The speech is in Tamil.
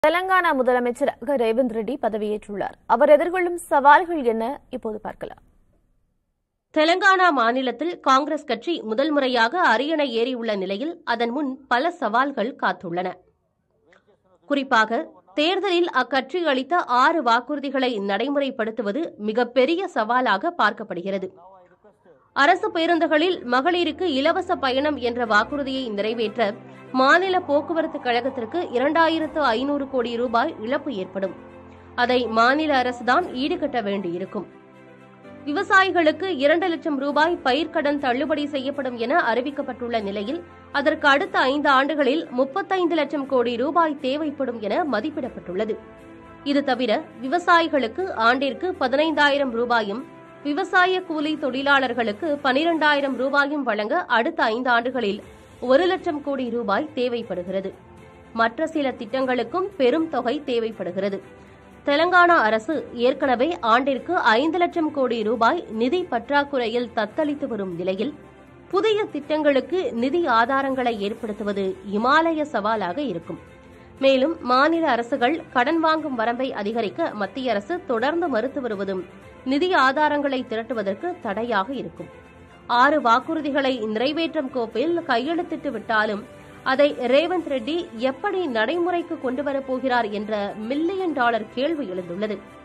தெலங்கானா முதலமைச்சராக ரேவந்த் ரெட்டி பதவியேற்றுள்ளார் அவர் எதிர்கொள்ளும் சவால்கள் என்ன இப்போது பார்க்கலாம் தெலங்கானா மாநிலத்தில் காங்கிரஸ் கட்சி முதல் முறையாக அரியணை ஏறியுள்ள நிலையில் அதன் முன் பல சவால்கள் காத்துள்ளன குறிப்பாக தேர்தலில் அக்கட்சி அளித்த ஆறு வாக்குறுதிகளை நடைமுறைப்படுத்துவது மிகப்பெரிய சவாலாக பார்க்கப்படுகிறது அரசு பேருந்துகளில் மகளிருக்கு இலவச பயணம் என்ற வாக்குறுதியை நிறைவேற்ற மாநில போக்குவரத்து கழகத்திற்கு இரண்டாயிரத்து ஐநூறு கோடி ரூபாய் இழப்பு ஏற்படும் அதை மாநில அரசுதான் ஈடுகட்ட வேண்டியிருக்கும் விவசாயிகளுக்கு இரண்டு லட்சம் ரூபாய் பயிர்க்கடன் தள்ளுபடி செய்யப்படும் என அறிவிக்கப்பட்டுள்ள நிலையில் அதற்கு அடுத்த ஐந்து ஆண்டுகளில் முப்பத்தைந்து லட்சம் கோடி ரூபாய் தேவைப்படும் என மதிப்பிடப்பட்டுள்ளது இது தவிர விவசாயிகளுக்கு ஆண்டிற்கு பதினைந்தாயிரம் ரூபாயும் விவசாய கூலி தொழிலாளர்களுக்கு பனிரெண்டாயிரம் ரூபாயும் வழங்க அடுத்த ஐந்து ஆண்டுகளில் ஒரு லட்சம் கோடி ரூபாய் தேவைப்படுகிறது மற்ற சில திட்டங்களுக்கும் பெரும் தொகை தேவைப்படுகிறது தெலங்கானா அரசு ஏற்கனவே ஆண்டிற்கு ஐந்து லட்சம் கோடி ரூபாய் நிதி பற்றாக்குறையில் தத்தளித்து வரும் நிலையில் புதிய திட்டங்களுக்கு நிதி ஆதாரங்களை ஏற்படுத்துவது இமாலய சவாலாக இருக்கும் மேலும் மாநில அரசுகள் கடன் வாங்கும் வரம்பை அதிகரிக்க மத்திய அரசு தொடர்ந்து மறுத்து வருவதும் நிதி ஆதாரங்களை திரட்டுவதற்கு தடையாக இருக்கும் ஆறு வாக்குறுதிகளை நிறைவேற்றும் கோப்பில் கையெழுத்திட்டு விட்டாலும் அதை ரேவந்த் ரெட்டி எப்படி நடைமுறைக்கு கொண்டு வரப் போகிறார் என்ற மில்லியன் டாலர் கேள்வி எழுந்துள்ளது